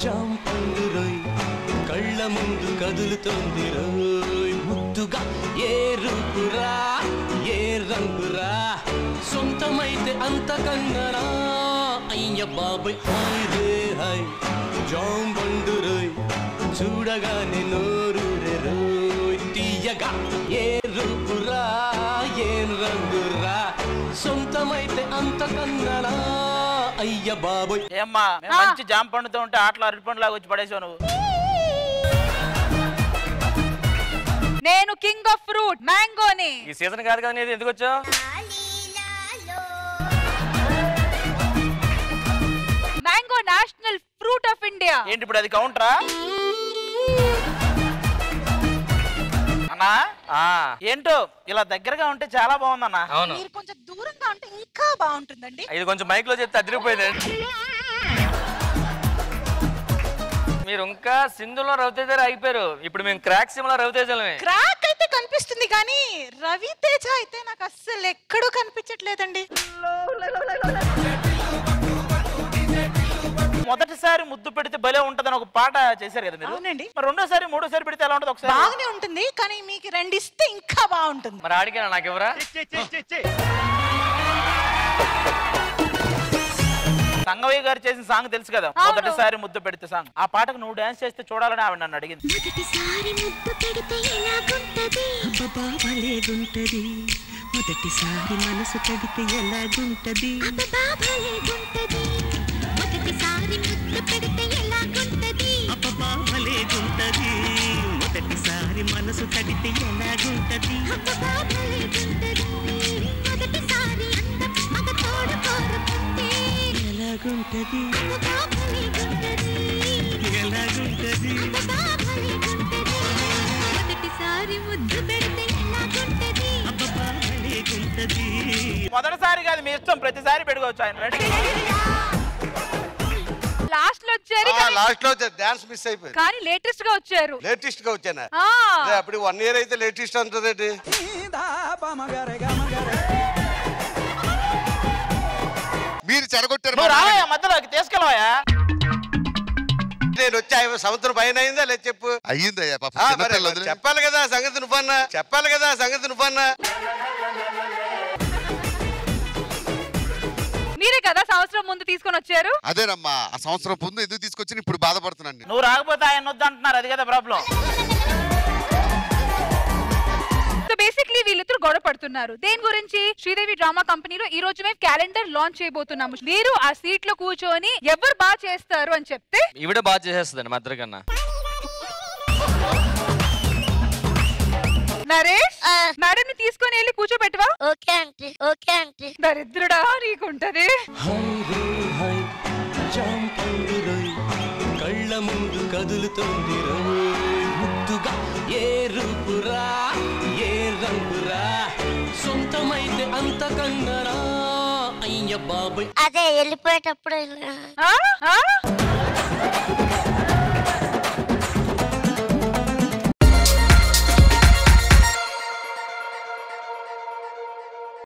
జాంపండు రోయ్ కళ్ళ ముందు కదులుతోంది రోయ్ ముద్దుగా ఏ రూపురా ఏ రంగురా సొంతమైతే అంత కన్నరా అయ్య బాబాయ్ హాయ్ రే హాయ్ జాంపండు రోయ్ చూడగానే నోరు రే రోయ్ తీయగా ఏ రూపురా ఏ రంగురా సొంతమైతే అంత కన్నరా అయ్య బాబోయ్ ఏమ్మా మేము మంచి జామ పండుతో ఉంటే ఆటలు అరటి పండు లాగా వచ్చి పడేసావు నువ్వు నేను కింగ్ ఆఫ్ ఫ్రూట్ మ్యాంగోని ఈ సీజన్ కాదు కదా నీది ఎందుకు వచ్చావు mango national fruit of India ఏంటి ఇప్పుడు అది కౌంటరా అన్నా ఆ, ఏంటో ఇలా దగ్గరగా ఉంటే చాలా బాగుందన్నా అవును మీరు కొంచెం దూరంగా ఉంటే ఇంకా బాగుంటుందండి ఇది కొంచెం మైక్ లో చెప్తే అదిరిపోయింది మీరు ఇంకా సింధులో రవితేజ అయిపోయారు ఇప్పుడు మేము క్రాక్ సిమ్లో రవితేజలమే క్రాక్ అయితే కనిపిస్తుంది కానీ రవితేజ అయితే నాకు అస్సలు ఎక్కడూ కనిపించట్లేదండి మొదటిసారి ముద్దు పెడితే భలే ఉంటదని ఒక పాట చేశారు కదా మీరు అవునండి. మరి రెండోసారి మూడోసారి పెడితే ఎలా ఉంటది ఒకసారి బాగానే ఉంటుంది కానీ మీకు రెండు ఇస్తే ఇంకా బాగుంటుంది మరి ఆడికేనా నాకు ఎవరా సంగవయ్య గారు చేసిన సాంగ్ తెలుసు కదా అవును. మొదటిసారి ముద్దు పెడితే సాంగ్ ఆ పాటకు నువ్వు డాన్స్ చేస్తే చూడాలని ఆవిడ నన్ను అడిగింది మొదటిసారి ముద్దు పెడితే ఎలాగుంటది అబ్బబ్బా భలేగుంటది మొదటిసారి మనసు పెడితే ఎలాగుంటది అబ్బబ్బా భలేగుంటది మొదటిసారి ముద్దు పెడితే ఎలాగుంటది అబ్బబ్బా భలేగుంటది మొదటిసారి మనసు కడితే ఎలాగుంటది అబ్బబ్బా భలేగుంటది మొదటిసారి అందం మగ తోడు కోరుకుంటే ఎలాగుంటది అబ్బబ్బా భలేగుంటది ఎలాగుంటది అబ్బబ్బా భలేగుంటది మొదటిసారి ముద్దు పెడితే ఎలాగుంటది అబ్బబ్బా భలేగుంటది మొదటిసారి కాదు మీ ఇష్టం ప్రతిసారి పెట్టుకోవచ్చు ఆయన రెడీ లాస్ట్ లో వచ్చారు కానీ- లాస్ట్ లో డాన్స్ మిస్ అయిపోయింది కానీ లేటెస్ట్ గా వచ్చారు లేటెస్ట్ గా వచ్చానా ఆ అదే అప్పుడు వన్ ఇయర్ అయితే లేటెస్ట్ అంటదేంటి మీరు చెడగొట్టారు నువ్వు మా రావయ్యా నాన్నని. మధ్యలోకి తీసుకెళ్ళవయ్యా నేను వచ్చా సంవత్సరం పైన అయిందా లేదు చెప్పు అయ్యిందయ్యా పాప ఆ, మరి చిన్నపిల్లలు వదిలి- చెప్పాలి కదా ఆ సంగతి నువ్వన్నా చెప్పాలి కదా ఆ సంగతి నువ్వన్నా మీరే కదా సంవత్సరం ముందు తీసుకొని వచ్చారు అదేనమ్మా ఆ సంవత్సరం ముందు ఎందుకు తీసుకొచ్చి ఇప్పుడు బాధపడుతున్నాను నేను. నువ్వు రాకపోతే ఆయన వద్దు అంటున్నారు అది కదా ప్రాబ్లం సో బేసిక్లీ వీళ్ళిద్దరు గొడవ పడుతున్నారు దేని గురించి శ్రీదేవి డ్రామా కంపెనీలో ఈ రోజు మేము క్యాలెండర్ లాంచ్ చేయబోతున్నాము మీరు ఆ సీట్ లో కూర్చొని ఎవరు బాగా చేస్తారు అని చెప్తే ఈవిడ బాగా చేసేస్తుందండి మా ఇద్దరి కన్నా నరేష్ మేడం ని తీసుకొని వెళ్ళి కూర్చోబెట్టవా ఓకే ఆంటీ ఓకే ఆంటీ దరిద్రుడా నీకుంటది హాయ్ రే హాయ్ జాంపండు రోయ్ కళ్ళ ముందు కదులుతోంది రోయ్ ముద్దుగా ఏ రూపురా ఏ రంగురా సొంతమైతే అంత కన్నరా అయ్య బాబాయ్ అదే వెళ్ళిపోయేటప్పుడు ఇలా- ఆ? ఆ?